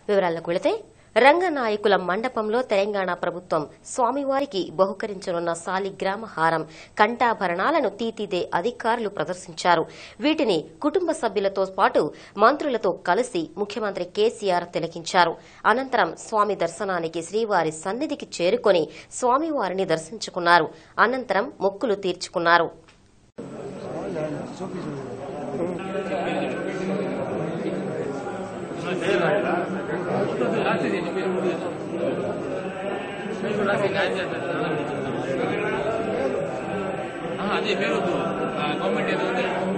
వివరాలకు వెళితే రంగనాయకుల మండపంలో తెలంగాణ ప్రభుత్వం స్వామివారికి బహుకరించనున్న సాలిగ్రామ హారం కంఠాభరణాలను తీతిదే అధికారులు ప్రదర్శించారు వీటిని కుటుంబ సభ్యులతో పాటు మంత్రులతో కలిసి ముఖ్యమంత్రి కేసీఆర్ తిలకించారు అనంతరం స్వామి దర్శనానికి శ్రీవారి సన్నిధికి చేరుకొని స్వామివారిని దర్శించుకున్నారు అనంతరం మొక్కులు తీర్చుకున్నారు అదే పేరు గవర్నమెంట్ ఏదో ఉంది